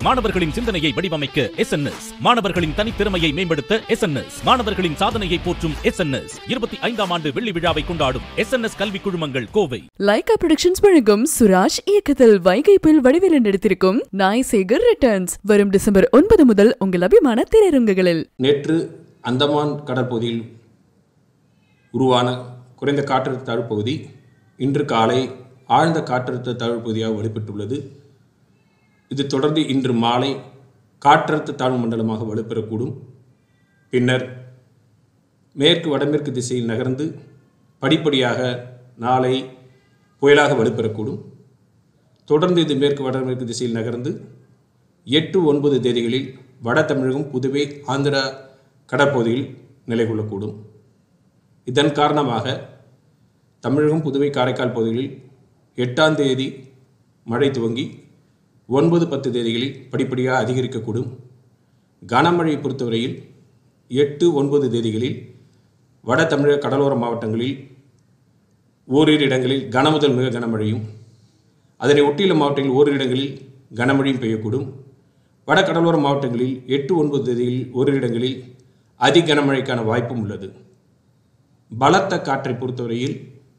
மாணவர்களின் சிந்தனையை வடிவமைக்க எஸ் மாணவர்களின் தனித்திறமையை மேம்படுத்த எஸ் மாணவர்களின் சாதனையை போற்றும் எஸ் இருபத்தி ஐந்தாம் ஆண்டு வெள்ளி விழாவை கொண்டாடும் எஸ் கல்வி குழுமங்கள் கோவை லைகா ப்ரொடக்ஷன்ஸ் வழங்கும் சுராஜ் இயக்கத்தில் வைகை புயல் வடிவேலன் நடித்திருக்கும் நாய் சேகர் ரிட்டர்ன்ஸ் வரும் டிசம்பர் ஒன்பது முதல் உங்கள் அபிமான திரையரங்குகளில் நேற்று அந்தமான் கடற்பகுதியில் உருவான குறைந்த காற்றழுத்த தாழ்வு பகுதி இன்று காலை ஆழ்ந்த காற்றழுத்த தாழ்வு பகுதியாக வலுப்பெற்றுள்ளது இது தொடர்ந்து இன்று மாலை காற்றழுத்த தாழ்வு மண்டலமாக வலுப்பெறக்கூடும் பின்னர் மேற்கு வடமேற்கு திசையில் நகர்ந்து படிப்படியாக நாளை புயலாக வலுப்பெறக்கூடும் தொடர்ந்து இது மேற்கு வடமேற்கு திசையில் நகர்ந்து எட்டு ஒன்பது தேதிகளில் வட தமிழகம் புதுவை ஆந்திரா கடற்பகுதியில் நிலை கொள்ளக்கூடும் இதன் காரணமாக தமிழகம் புதுவை காரைக்கால் பகுதிகளில் எட்டாம் தேதி மழை துவங்கி ஒன்பது பத்து தேதிகளில் படிப்படியாக அதிகரிக்கக்கூடும் கனமழையை பொறுத்தவரையில் எட்டு ஒன்பது தேதிகளில் வட தமிழக கடலோர மாவட்டங்களில் ஓரிரு இடங்களில் கனமுதல் மிக கனமழையும் அதனை ஒட்டியுள்ள மாவட்டங்களில் ஓரிரு இடங்களில் கனமழையும் பெய்யக்கூடும் வட கடலோர மாவட்டங்களில் எட்டு ஒன்பது தேதிகளில் ஓரிரு இடங்களில் அதி கனமழைக்கான வாய்ப்பும் உள்ளது பலத்த காற்றை பொறுத்தவரையில்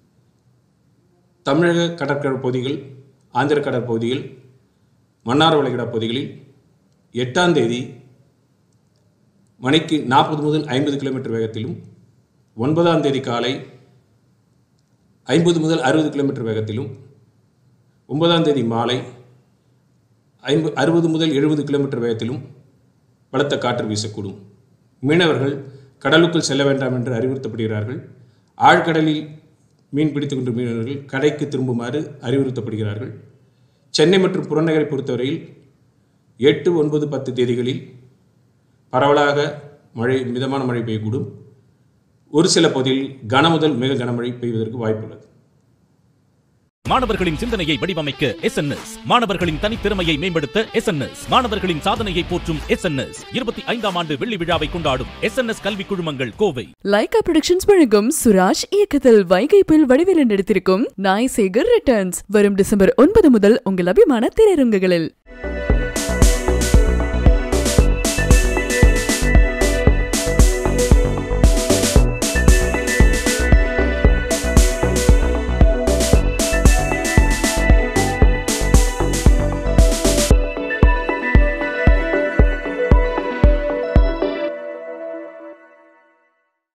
தமிழக கடற்கரை பகுதிகள் ஆந்திர கடற்பகுதிகள் மன்னார் வளைகுடா பகுதிகளில் எட்டாம் தேதி மணிக்கு நாற்பது முதல் ஐம்பது கிலோமீட்டர் வேகத்திலும் ஒன்பதாம் தேதி காலை ஐம்பது முதல் அறுபது கிலோமீட்டர் வேகத்திலும் ஒன்பதாம் தேதி மாலை ஐம்பது அறுபது முதல் எழுபது கிலோமீட்டர் வேகத்திலும் பலத்த காற்று வீசக்கூடும் மீனவர்கள் கடலுக்குள் செல்ல வேண்டாம் என்று அறிவுறுத்தப்படுகிறார்கள் ஆழ்கடலில் மீன் பிடித்துக் கொண்ட மீனவர்கள் கடைக்கு திரும்புமாறு அறிவுறுத்தப்படுகிறார்கள் சென்னை மற்றும் புறநகரை பொறுத்தவரையில் எட்டு ஒன்பது பத்து தேதிகளில் பரவலாக மழை மிதமான மழை பெய்யக்கூடும் ஒரு சில பகுதியில் கன முதல் மிக கனமழை பெய்வதற்கு வாய்ப்புள்ளது மாணவர்களின் சிந்தனையை வடிவமைக்க எஸ் மாணவர்களின் தனித்திறமையை மேம்படுத்த எஸ் மாணவர்களின் சாதனையை போற்றும் எஸ் இருபத்தி ஐந்தாம் ஆண்டு வெள்ளி விழாவை கொண்டாடும் எஸ் கல்வி குழுமங்கள் கோவை லைகா ப்ரொடக்ஷன்ஸ் வழங்கும் சுராஜ் இயக்கத்தில் வைகை புயல் வடிவேலன் நடித்திருக்கும் நாய் சேகர் ரிட்டர்ன்ஸ் வரும் டிசம்பர் ஒன்பது முதல் உங்கள் அபிமான திரையரங்குகளில்